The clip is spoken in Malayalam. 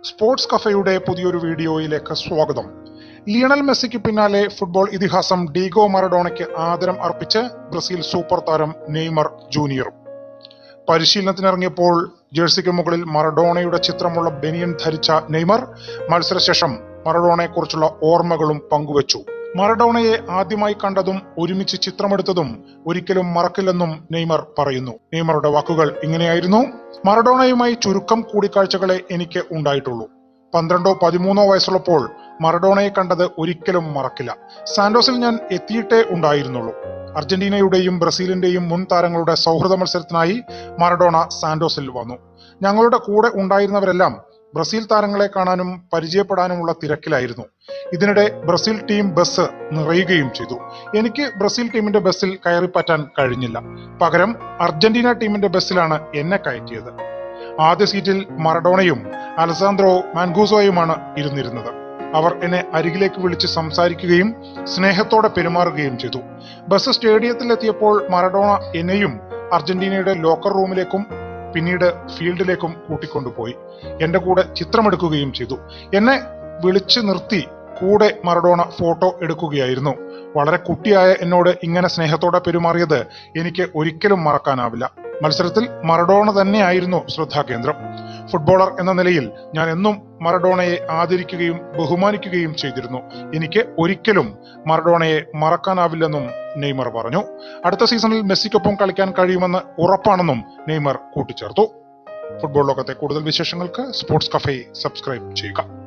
സ്പോർട്സ് കഫയുടെ പുതിയൊരു വീഡിയോയിലേക്ക് സ്വാഗതം ലിയണൽ മെസ്സിക്ക് പിന്നാലെ ഫുട്ബോൾ ഇതിഹാസം ഡീഗോ മറഡോണയ്ക്ക് ആദരം അർപ്പിച്ച് ബ്രസീൽ സൂപ്പർ താരം നെയ്മർ ജൂനിയറും പരിശീലനത്തിനിറങ്ങിയപ്പോൾ ജേഴ്സിക്ക് മുകളിൽ മറഡോണയുടെ ചിത്രമുള്ള ബനിയൻ ധരിച്ച നെയ്മർ മത്സരശേഷം മറഡോണയെക്കുറിച്ചുള്ള ഓർമ്മകളും പങ്കുവച്ചു മറഡോണയെ ആദ്യമായി കണ്ടതും ഒരുമിച്ച് ചിത്രമെടുത്തതും ഒരിക്കലും മറക്കില്ലെന്നും നെയ്മർ പറയുന്നു നെയ്മറുടെ വാക്കുകൾ ഇങ്ങനെയായിരുന്നു മറഡോണയുമായി ചുരുക്കം കൂടിക്കാഴ്ചകളെ എനിക്ക് ഉണ്ടായിട്ടുള്ളൂ പന്ത്രണ്ടോ പതിമൂന്നോ വയസ്സുള്ളപ്പോൾ മറഡോണയെ കണ്ടത് ഒരിക്കലും മറക്കില്ല സാന്റോസിൽ ഞാൻ എത്തിയിട്ടേ ഉണ്ടായിരുന്നുള്ളൂ അർജന്റീനയുടെയും ബ്രസീലിന്റെയും മുൻ താരങ്ങളുടെ സൗഹൃദ മത്സരത്തിനായി മറഡോണ സാന്റോസിൽ വന്നു ഞങ്ങളുടെ കൂടെ ഉണ്ടായിരുന്നവരെല്ലാം ബ്രസീൽ താരങ്ങളെ കാണാനും പരിചയപ്പെടാനുമുള്ള തിരക്കിലായിരുന്നു ഇതിനിടെ ബ്രസീൽ ടീം ബസ് നിറയുകയും ചെയ്തു എനിക്ക് ബ്രസീൽ ടീമിന്റെ ബസ്സിൽ കയറിപ്പറ്റാൻ കഴിഞ്ഞില്ല പകരം അർജന്റീന ടീമിന്റെ ബസ്സിലാണ് എന്നെ കയറ്റിയത് ആദ്യ സീറ്റിൽ മറഡോണയും അലസാന്ദ്രോ മാൻഗൂസോയുമാണ് ഇരുന്നിരുന്നത് അവർ എന്നെ അരികിലേക്ക് വിളിച്ച് സംസാരിക്കുകയും സ്നേഹത്തോടെ പെരുമാറുകയും ചെയ്തു ബസ് സ്റ്റേഡിയത്തിലെത്തിയപ്പോൾ മറഡോണ എന്നെയും അർജന്റീനയുടെ ലോക്കർ റൂമിലേക്കും പിന്നീട് ഫീൽഡിലേക്കും കൂട്ടിക്കൊണ്ടുപോയി എന്റെ കൂടെ ചിത്രമെടുക്കുകയും ചെയ്തു എന്നെ വിളിച്ചു നിർത്തി കൂടെ മറഡോണ ഫോട്ടോ എടുക്കുകയായിരുന്നു വളരെ കുട്ടിയായ എന്നോട് ഇങ്ങനെ സ്നേഹത്തോടെ പെരുമാറിയത് എനിക്ക് ഒരിക്കലും മറക്കാനാവില്ല മത്സരത്തിൽ മറഡോണ തന്നെയായിരുന്നു ശ്രദ്ധാകേന്ദ്രം ഫുട്ബോളർ എന്ന നിലയിൽ ഞാൻ എന്നും മറഡോണയെ ആദരിക്കുകയും ബഹുമാനിക്കുകയും ചെയ്തിരുന്നു എനിക്ക് ഒരിക്കലും മറഡോണയെ മറക്കാനാവില്ലെന്നും നെയ്മർ പറഞ്ഞു അടുത്ത സീസണിൽ മെസ്സിക്കൊപ്പം കളിക്കാൻ കഴിയുമെന്ന് ഉറപ്പാണെന്നും നെയ്മർ കൂട്ടിച്ചേർത്തു ഫുട്ബോൾ ലോകത്തെ കൂടുതൽ വിശേഷങ്ങൾക്ക് സ്പോർട്സ് കഫേ സബ്സ്ക്രൈബ് ചെയ്യുക